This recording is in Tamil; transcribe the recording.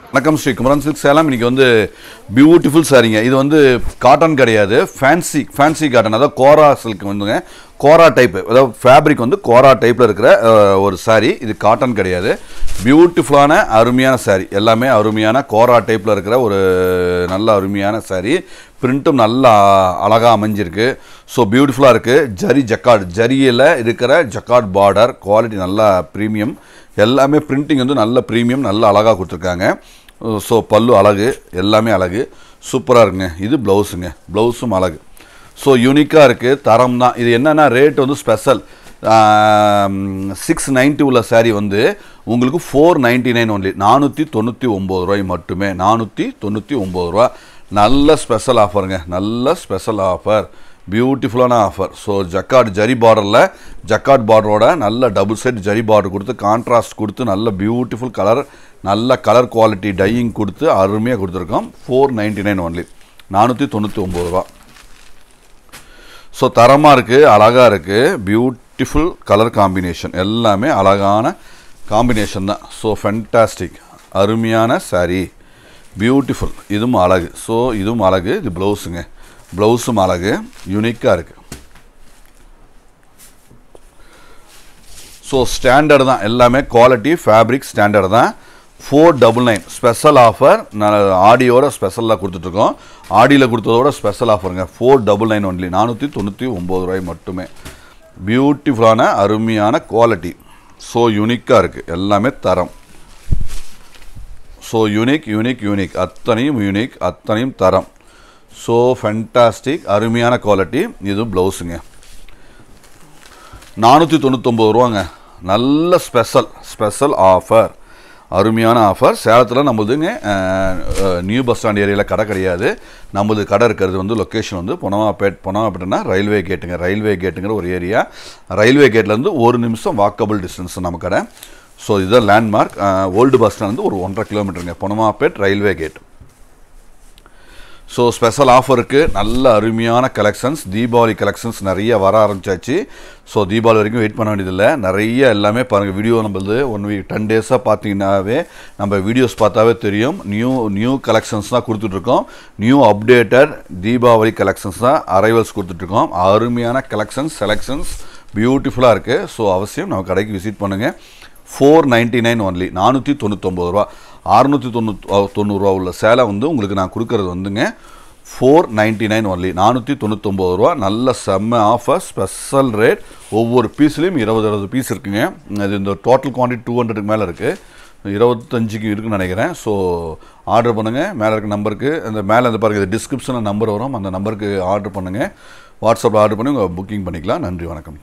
வணக்கம் ஸ்ரீ குமரன் சில்க் சேலம் இன்னைக்கு வந்து பியூட்டிஃபுல் சாரீங்க இது வந்து காட்டன் கிடையாது ஃபேன்சி ஃபேன்சி காட்டன் அதாவது கோரா சில்க் வந்துங்க கோரா டைப் அதாவது ஃபேப்ரிக் வந்து கோரா டைப்பில் இருக்கிற அஹ், ஒரு saree இது காட்டன் கிடையாது பியூட்டிஃபுல்லான அருமையான saree எல்லாமே அருமையான கோரா டைப்பில் இருக்கிற ஒரு நல்ல அருமையான saree பிரிண்ட்டும் நல்லா அழகாக அமைஞ்சிருக்கு ஸோ பியூட்டிஃபுல்லாக இருக்குது ஜரி ஜக்கார்ட் ஜரியில் இருக்கிற ஜக்கார்ட் பார்டர் குவாலிட்டி நல்லா ப்ரீமியம் எல்லாமே பிரிண்டிங் வந்து நல்ல ப்ரீமியம் நல்ல அழகாக கொடுத்துருக்காங்க ஸோ பல்லு அழகு எல்லாமே அழகு சூப்பராக இருக்குங்க இது ப்ளவுஸுங்க ப்ளவுஸும் அழகு ஸோ யூனிக்காக இருக்குது தரம் தான் இது என்னென்னா ரேட் வந்து ஸ்பெஷல் சிக்ஸ் நைன்ட்டி உள்ள saree வந்து உங்களுக்கு ஃபோர் நைன்ட்டி நைன் ஒன்லி நானூற்றி தொண்ணூற்றி ஒம்பது ரூபாய் மட்டுமே நானூற்றி தொண்ணூற்றி ஒம்பது ரூபா நல்ல ஸ்பெஷல் ஆஃபருங்க நல்ல ஸ்பெஷல் ஆஃபர் பியூட்டிஃபுல்லான ஆஃபர் ஸோ ஜக்கார்ட் ஜரி பார்டரில் ஜக்கார்ட் பார்டரோட நல்ல டபுள் செட் ஜரி பார்டர் கொடுத்து கான்ட்ராஸ்ட் கொடுத்து நல்ல பியூட்டிஃபுல் கலர் நல்ல கலர் குவாலிட்டி டையிங் கொடுத்து அருமையாக கொடுத்துருக்கோம் ஃபோர் நைன்ட்டி நைன் ஒன்லி நானூற்றி தொண்ணூற்றி ஒம்பது ரூபா ஸோ தரமாக இருக்குது அழகாக இருக்குது பியூட்டிஃபுல் கலர் காம்பினேஷன் எல்லாமே அழகான காம்பினேஷன் தான் ஸோ ஃபென்டாஸ்டிக் அருமையான saree பியூட்டிஃபுல் இதுவும் அழகு ஸோ இதுவும் அழகு இது ப்ளவுஸுங்க ப்ளவுஸும் அழகு யூனிக்காக இருக்குது ஸோ ஸ்டாண்டர்ட் தான் எல்லாமே குவாலிட்டி ஃபேப்ரிக் ஸ்டாண்டர்ட் தான் four double nine special offer நான் ஆடியோட ஸ்பெஷலாக கொடுத்துட்ருக்கோம் ஆடியில் கொடுத்ததோட ஸ்பெஷல் ஆஃபருங்க ஃபோர் டபுள் நைன் ஒன்லி நானூற்றி தொண்ணூற்றி ஒம்பது ரூபாய் மட்டுமே பியூட்டிஃபுல்லான அருமையான குவாலிட்டி ஸோ யூனிக்காக இருக்குது எல்லாமே தரம் ஸோ யூனிக் யூனிக் யூனிக் அத்தனையும் யூனிக் அத்தனையும் தரம் ஸோ ஃபென்டாஸ்டிக் அருமையான குவாலிட்டி இது ப்ளவுஸுங்க நானூற்றி தொண்ணூத்தொம்பது ரூபாங்க நல்ல ஸ்பெஷல் ஸ்பெஷல் ஆஃபர் அருமையான ஆஃபர் சேலத்தில் நம்மளுதுங்க அஹ், அஹ், நியூ பஸ் ஸ்டாண்ட் ஏரியாவில் கடை கிடையாது நம்மளது கடை இருக்கிறது வந்து லொக்கேஷன் வந்து பொனவாப்பேட் பொனவாப்பேட்னா ரயில்வே கேட்டுங்க ரயில்வே கேட்டுங்கிற ஒரு ஏரியா ரயில்வே கேட்லேருந்து ஒரு நிமிஷம் வாக்கபிள் டிஸ்டன்ஸ் நம்ம கடை ஸோ இதுதான் லேண்ட்மார்க் ஓல்டு பஸ் ஸ்டாண்ட் வந்து ஒரு ஒன்றரை கிலோமீட்டருங்க Ponnammapet railway gate so special ஆஃபருக்கு நல்ல அருமையான கலெக்ஷன்ஸ் தீபாவளி கலெக்ஷன்ஸ் நிறைய வர ஆரம்பிச்சாச்சு ஸோ தீபாவளி வரைக்கும் வெயிட் பண்ண வேண்டியதில்லை நிறைய எல்லாமே பாருங்கள் வீடியோ நம்மளது ஒன் வீக் டென் டேஸாக பார்த்தீங்கன்னாவே நம்ம வீடியோஸ் பார்த்தாவே தெரியும் நியூ நியூ கலெக்ஷன்ஸ் தான் கொடுத்துட்ருக்கோம் நியூ அப்டேட்டட் தீபாவளி கலெக்ஷன்ஸ் தான் அரைவல்ஸ் கொடுத்துட்ருக்கோம் அருமையான கலெக்ஷன்ஸ் செலெக்ஷன்ஸ் பியூட்டிஃபுல்லாக இருக்குது ஸோ அவசியம் நம்ம கடைக்கு விசிட் பண்ணுங்கள் ஃபோர் நைன்ட்டி நைன் ஒன்லி நானூற்றி தொண்ணூத்தொம்பது ரூபா அறுநூற்றி தொண்ணூத் தொண்ணூறுரூவா உள்ள சேலை வந்து உங்களுக்கு நான் கொடுக்கறது வந்துங்க ஃபோர் நைன்ட்டி நைன் ஒன்லி நானூற்றி தொண்ணூத்தொம்பது ரூபா நல்ல செம்ம ஆஃபர் ஸ்பெஷல் ரேட் ஒவ்வொரு பீஸ்லேயும் இருபது இருபது பீஸ் இருக்குங்க இது இந்த டோட்டல் குவான்டிட்டி டூ ஹண்ட்ரடுக்கு மேலே இருக்குது இருபத்தஞ்சுக்கு இருக்குன்னு நினைக்கிறேன் ஸோ ஆர்டர் பண்ணுங்கள் மேலே இருக்க நம்பருக்கு அந்த மேலே அந்த பாருங்க டிஸ்கிரிப்ஷனில் நம்பர் வரும் அந்த நம்பருக்கு ஆர்டர் பண்ணுங்கள் வாட்ஸ்அப்பில் ஆர்டர் பண்ணி உங்கள் புக்கிங் பண்ணிக்கலாம் நன்றி வணக்கம்